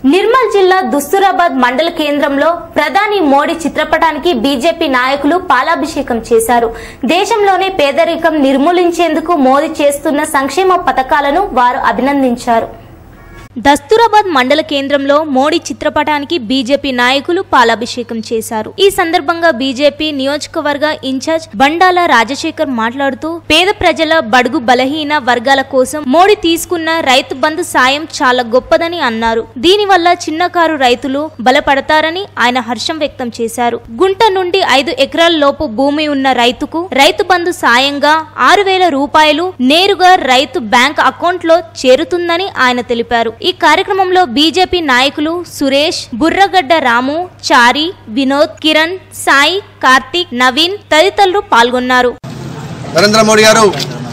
నిర్మల్ జిల్లా దుస్తురాబాద్ మండల కేంద్రంలో ప్రధాని మోడీ చిత్రపటానికి బీజేపీ నాయకులు పాలాభిషేకం చేశారు దేశంలోనే పేదరికం నిర్మూలించేందుకు మోదీ చేస్తున్న సంక్షేమ పథకాలను వారు అభినందించారు దస్తూరాబాద్ మండల కేంద్రంలో మోడీ చిత్రపటానికి బీజేపీ నాయకులు పాలాభిషేకం చేశారు ఈ సందర్భంగా బీజేపీ నియోజకవర్గ ఇన్ఛార్జ్ బండాల రాజశేఖర్ మాట్లాడుతూ పేద ప్రజల బడుగు బలహీన వర్గాల కోసం మోడీ తీసుకున్న రైతు బంధు సాయం చాలా గొప్పదని అన్నారు దీనివల్ల చిన్నకారు రైతులు బలపడతారని ఆయన హర్షం వ్యక్తం చేశారు గుంట నుండి ఐదు ఎకరాల లోపు భూమి ఉన్న రైతుకు రైతు బంధు సాయంగా ఆరు వేల రూపాయలు నేరుగా రైతు బ్యాంక్ అకౌంట్ లో చేరుతుందని ఆయన తెలిపారు ఈ కార్యక్రమంలో బీజేపీ నాయకులు సురేష్ బుర్రగడ్డ రాము చారి వినోద్ కిరణ్ సాయి కార్తీక్ నవీన్ తదితరులు పాల్గొన్నారు నరేంద్ర మోడీ గారు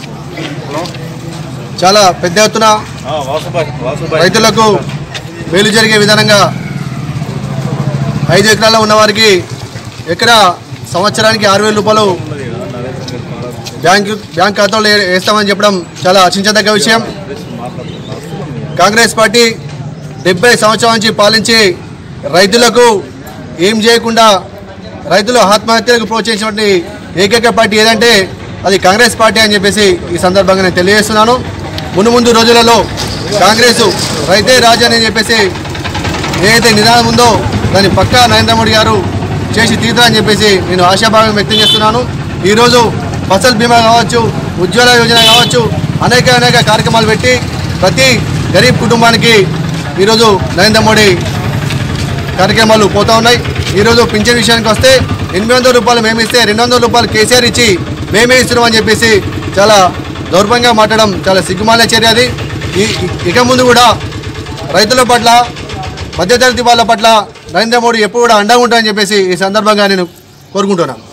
చాలా పెద్ద ఎత్తున రైతులకు మేలు జరిగే విధానంగా ఐదు ఎకరాల్లో ఉన్నవారికి ఎకరా సంవత్సరానికి ఆరు వేల రూపాయలు బ్యాంకు బ్యాంక్ ఖాతాలో వే- వేస్తామని చెప్పడం చాలా ఆశించదగ్గ విషయం కాంగ్రెస్ పార్టీ డెబ్బై సంవత్సరాల నుంచి పాలించి రైతులకు ఏం చేయకుండా రైతులు ఆత్మహత్యలకు ప్రోత్సహించినటువంటి ఏకైక పార్టీ ఏదంటే అది కాంగ్రెస్ పార్టీ అని చెప్పేసి ఈ సందర్భంగా నేను తెలియజేస్తున్నాను ముందు ముందు రోజులలో కాంగ్రెస్ రైతే రాజు అని చెప్పేసి ఏదైతే నినాదం ఉందో దాన్ని పక్కా నరేంద్ర మోడీ గారు చేసి తీరుతారని చెప్పేసి నేను ఆశాభావం వ్యక్తం చేస్తున్నాను ఈరోజు ఫసల్ బీమా కావచ్చు ఉజ్వల యోజన కావచ్చు అనేక అనేక కార్యక్రమాలు పెట్టి ప్రతి గరీబ్ కుటుంబానికి ఈరోజు నరేంద్ర మోడీ కార్యక్రమాలు పోతా ఉన్నాయి ఈరోజు పింఛన్ విషయానికి వస్తే ఎనిమిది వందల రూపాయలు మేము ఇస్తే రెండు వందల రూపాయలు కేసీఆర్ ఇచ్చి మేమే ఇస్తున్నామని చెప్పేసి చాలా దౌర్భంగా మాట్లాడడం చాలా సిగ్గుమాల చర్య అది ఈ- ఇక ముందు కూడా రైతుల పట్ల మధ్యతరగతి వాళ్ళ పట్ల నరేంద్ర మోడీ ఎప్పుడు కూడా అండగా ఉంటారని చెప్పేసి ఈ సందర్భంగా నేను కోరుకుంటున్నాను